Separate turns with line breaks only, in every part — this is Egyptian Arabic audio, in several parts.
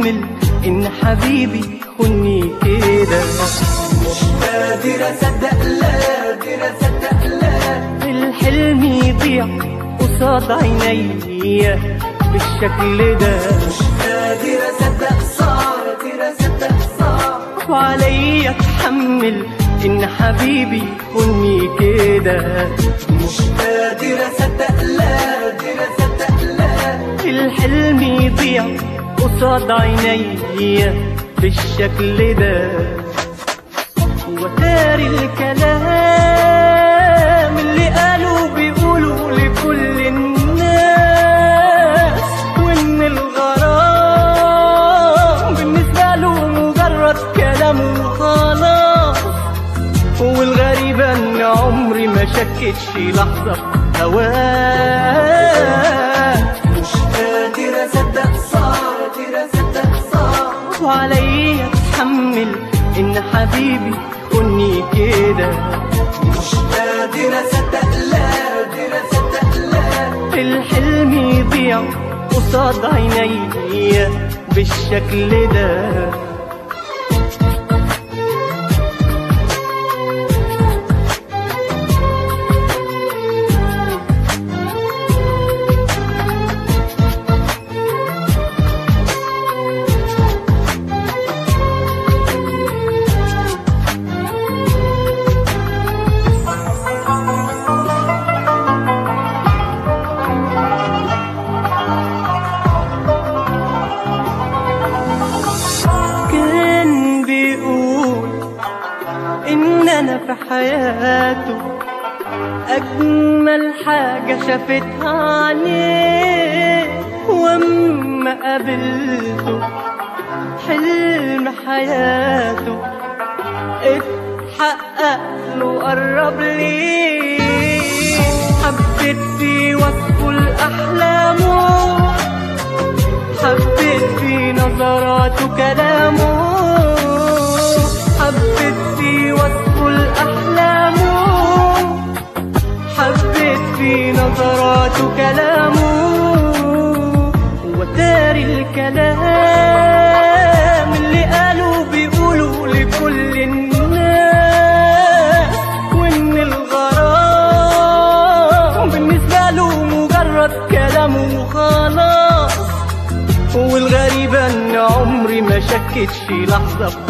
اتحمل ان حبيبي خني كده
مش قادر اصدق لا قادر اصدق لا
الحلم يضيع قصاد عينيا بالشكل ده
مش قادر اصدق صعب قادر اصدق صعب
وعليا اتحمل ان حبيبي خني كده
مش قادر اصدق لا قادر اصدق لا
الحلم يضيع قصاد عينيا بالشكل ده وتاري الكلام اللي قالوا بيقولوا لكل الناس وان الغرام بالنسبة له مجرد كلام وخلاص والغريبة ان عمري ما شكتش لحظة في هواه
مش قادر اصدق صعب قادر اصدق صعب
وعليا اتحمل ان حبيبي خني كده
مش قادر اصدق لا قادر اصدق لا
الحلم يضيع قصاد عينيا بالشكل ده كان بيقول ان انا في حياته اجمل حاجة شافتها عليه واما قابلته حلم حياته اتحقق له قرب ليه حبيت في وصفه لأحلامه حبيت في نظراته كلامه حبيت في وصفه لأحلامه حبيت في نظراته كلامه وتاري الكلام اللي قالوا بيقولوا لكل الناس وان الغرام بالنسبة له مجرد كلام وخلاص والغريبة ان عمري ما شكتش لحظة في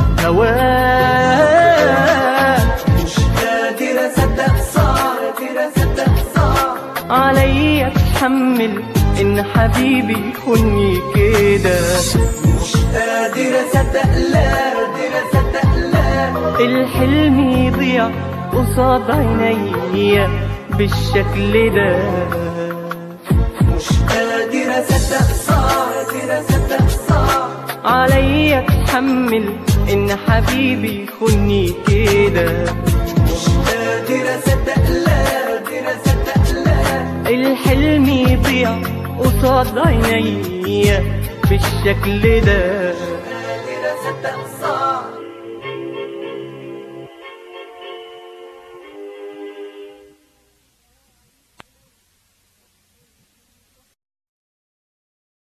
هواه
مش قادر اصدق صعب قادر اصدق صعب
عليا اتحمل ان حبيبي خني كده
مش قادر اصدق لا قادر اصدق لا
الحلم يضيع قصاد عينيا بالشكل ده
مش قادر اصدق صعب قادر اصدق صعب
عليا اتحمل ان حبيبي خني كده
مش قادر اصدق لا قادر اصدق لا
الحلم يضيع قصاد عينيا بالشكل ده
قادر اصدق صعب